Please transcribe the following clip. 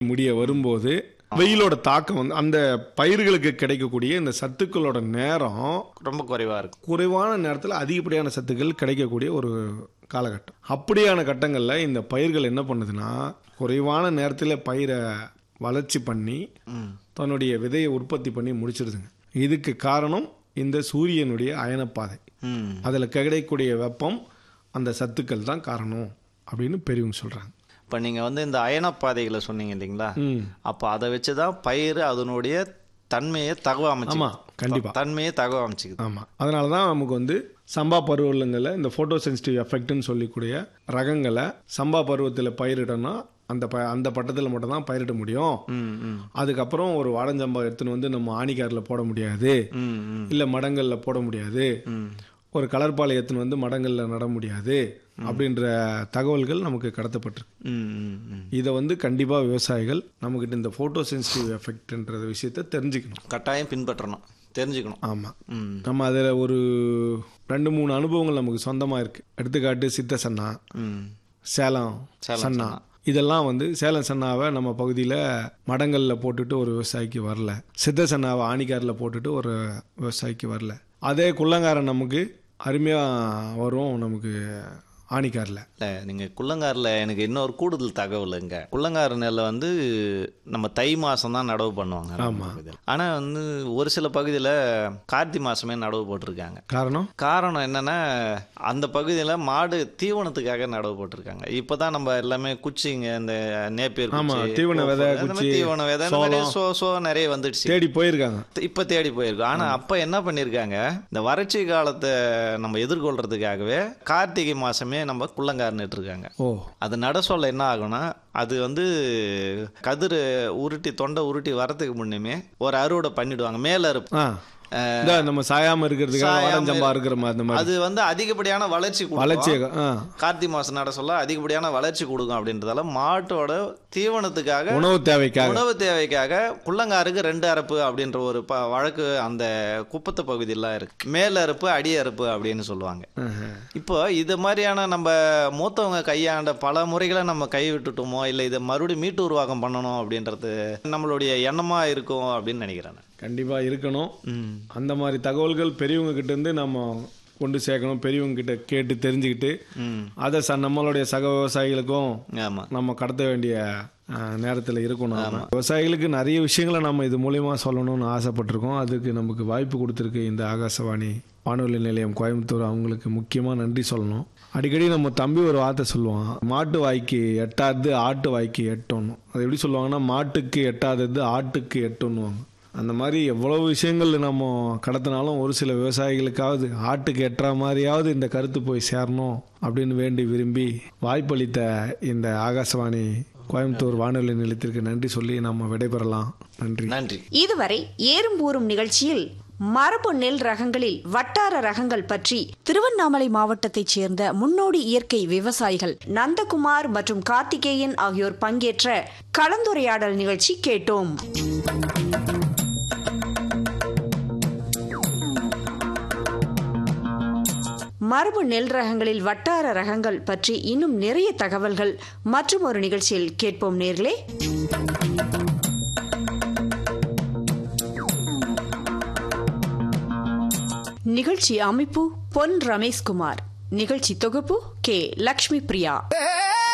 முடிய வரும்போது வெயிலோட தாக்கம் வந்து அந்த பயிர்களுக்கு கிடைக்கக்கூடிய இந்த சத்துக்களோட நேரம் ரொம்ப குறைவா இருக்கும் குறைவான நேரத்தில் அதிகப்படியான சத்துக்கள் கிடைக்கக்கூடிய ஒரு காலகட்டம் அப்படியான கட்டங்களில் இந்த பயிர்கள் என்ன பண்ணுதுன்னா குறைவான நேரத்தில் பயிரை வளர்ச்சி பண்ணி தன்னுடைய விதையை உற்பத்தி பண்ணி முடிச்சிருதுங்க இதுக்கு காரணம் இந்த சூரியனுடைய அயனப்பாதை ம் அதில் கிடைக்கக்கூடிய வெப்பம் அந்த சத்துக்கள் தான் காரணம் அப்படின்னு பெரியவங்க சொல்கிறாங்க இப்போ நீங்கள் வந்து இந்த அயனப்பாதைகளை சொன்னீங்க இல்லைங்களா ம் அப்போ அதை வச்சு தான் பயிர் அதனுடைய தன்மையை தகவ அமைச்சு ஆமாம் கண்டிப்பாக தன்மையை தகவ அமைச்சுக்குது ஆமாம் அதனால தான் நமக்கு வந்து சம்பா பருவங்களில் இந்த ஃபோட்டோ சென்சிட்டிவ் எஃபெக்ட்னு சொல்லக்கூடிய ரகங்களை சம்பா பருவத்தில் பயிரிடணும் அந்த ப அந்த பட்டத்தில் மட்டும் தான் பயிரிட முடியும் ம் ம் அதுக்கப்புறம் ஒரு வாடஞ்சம்பா எடுத்துன்னு வந்து நம்ம ஆணிக்காரில் போட முடியாது ம் ம் இல்லை மடங்களில் போட முடியாது ம் ஒரு கலர்பாலை எடுத்துன்னு வந்து மடங்களில் நட முடியாது அப்படின்ற தகவல்கள் நமக்கு கடத்தப்பட்டிருக்கு ம் ம் ம் இதை வந்து கண்டிப்பாக விவசாயிகள் நம்மக்கிட்ட இந்த ஃபோட்டோ சென்சிட்டிவ் எஃபெக்ட்ன்ற விஷயத்த தெரிஞ்சுக்கணும் கட்டாயம் பின்பற்றணும் தெரிஞ்சுக்கணும் ஆமாம் ம் நம்ம அதில் ஒரு ரெண்டு மூணு அனுபவங்கள் நமக்கு சொந்தமாக இருக்குது எடுத்துக்காட்டு சித்த சன்னா ம் சேலம் சேலம் சன்னா இதெல்லாம் வந்து சேலம் சன்னாவை நம்ம பகுதியில் மடங்களில் போட்டுட்டு ஒரு விவசாயிக்கு வரல சித்த சன்னாவை ஆணிக்காரில் போட்டுட்டு ஒரு விவசாயிக்கு வரல அதே குள்ளங்காரன் நமக்கு அருமையாக வரும் நமக்கு ஆணிக்காரில் இல்லை நீங்கள் குள்ளங்காரில் எனக்கு இன்னொரு கூடுதல் தகவலுங்க குள்ளங்கார நெல்லை வந்து நம்ம தை மாதம் தான் நடவு பண்ணுவாங்க ஆனால் வந்து ஒரு சில பகுதியில் கார்த்தி மாதமே நடவு போட்டிருக்காங்க காரணம் காரணம் என்னன்னா அந்த பகுதியில் மாடு தீவனத்துக்காக நடவு போட்டிருக்காங்க இப்போ தான் நம்ம எல்லாமே குச்சிங்க இந்த நேப்பியர் ஆமா, குச்சி, தீவன விதை, இந்த மாதிரி குச்சி, தீவன விதை இந்த மாதிரி சோ சோ நிறைய வந்துடுச்சு தேடி போயிருக்காங்க இப்ப தேடி போயிருக்கோம் ஆனா அப்ப என்ன பண்ணிருக்காங்க இந்த வறட்சி காலத்தை நம்ம எதிர்கொள்றதுக்காகவே கார்த்திகை மாசமே நம்ம குள்ளங்கார் நட்டுருக்காங்க ஓ அது நட சொல்ல என்ன ஆகும்னா அது வந்து கதிர் உருட்டி தொண்டை உருட்டி வரதுக்கு முன்னுமே ஒரு அறுவடை பண்ணிடுவாங்க மேல இருப்பு ஆ இந்த நம்ம சாயாம இருக்கிறதுக்காக சாயாம வாடஞ்சம்பா இருக்கிற மாதிரி அந்த மாதிரி அது வந்து அதிகப்படியான வளர்ச்சி கொடுக்கும். வளர்ச்சியை ஆ கார்த்திகை மாசம் நட சொல்ல அதிகப்படியான வளர்ச்சி கொடுக்கும் அப்படின்றதால மாட்டோட தீவனத்துக்காக உணவு தேவைக்காக உணவு தேவைக்காக குள்ளங்காருக்கு ரெண்டு அறுப்பு அப்படின்ற ஒரு ப வழக்கு அந்த குப்பத்து பகுதியெல்லாம் இருக்கு மேல் அறுப்பு அடி அறுப்பு அப்படின்னு சொல்லுவாங்க ஆஹா. இப்போ இது மாதிரியான நம்ம மூத்தவங்க கையாண்ட பல முறைகளை நம்ம கை விட்டுட்டோமோ இல்லை இதை மறுபடியும் மீட்டு உருவாக்கம் பண்ணணும் அப்படின்றது நம்மளுடைய எண்ணமா இருக்கும் அப்படின்னு நினைக்கிறேன் நான். கண்டிப்பா இருக்கணும் ம் அந்த மாதிரி தகவல்கள் பெரியவங்க கிட்ட இருந்து நம்ம கொண்டு சேர்க்கணும் பெரியவங்க கிட்ட கேட்டு தெரிஞ்சுக்கிட்டு ம் அதை ச நம்மளுடைய சக விவசாயிகளுக்கும் ஆமா நம்ம கடத்த வேண்டிய நேரத்தில் இருக்கணும் நாம. விவசாயிகளுக்கு நிறைய விஷயங்களை நம்ம இது மூலியமா சொல்லணும்னு ஆசைப்பட்டிருக்கோம் அதுக்கு நமக்கு வாய்ப்பு கொடுத்துருக்கு இந்த ஆகாசவாணி வானொலி நிலையம் கோயம்புத்தூர் அவங்களுக்கு முக்கியமாக நன்றி சொல்லணும் அடிக்கடி நம்ம தம்பி ஒரு வார்த்தை சொல்லுவான் மாட்டு வாய்க்கு எட்டாதது ஆட்டு வாய்க்கு எட்டணும் அது எப்படி சொல்லுவாங்கன்னா மாட்டுக்கு எட்டாதது ஆட்டுக்கு எட்டுன்னுவாங்க அந்த மாதிரி எவ்வளவு விஷயங்கள் நம்ம கடத்தினாலும் ஒரு சில விவசாயிகளுக்காவது ஆட்டுக்கு எட்டுற மாதிரியாவது இந்த கருத்து போய் சேரணும் அப்படின்னு வேண்டி விரும்பி வாய்ப்பளித்த இந்த ஆகாசவாணி கோயம்புத்தூர் வானொலி நிலையத்திற்கு நன்றி சொல்லி நம்ம விடைபெறலாம் நன்றி நன்றி இதுவரை ஏறும்பூரும் நிகழ்ச்சியில் மரபு நெல் ரகங்களில் வட்டார ரகங்கள் பற்றி திருவண்ணாமலை மாவட்டத்தைச் சேர்ந்த முன்னோடி இயற்கை விவசாயிகள் நந்தகுமார் மற்றும் கார்த்திகேயன் ஆகியோர் பங்கேற்ற கலந்துரையாடல் நிகழ்ச்சி கேட்டோம் மரபு நெல் ரகங்களில் வட்டார ரகங்கள் பற்றி இன்னும் நிறைய தகவல்கள் மற்றும் ஒரு நிகழ்ச்சியில் கேட்போம் நேர்களே நிகழ்ச்சி அமைப்பு பொன் ரமேஷ்குமார் நிகழ்ச்சி தொகுப்பு கே லக்ஷ்மி பிரியா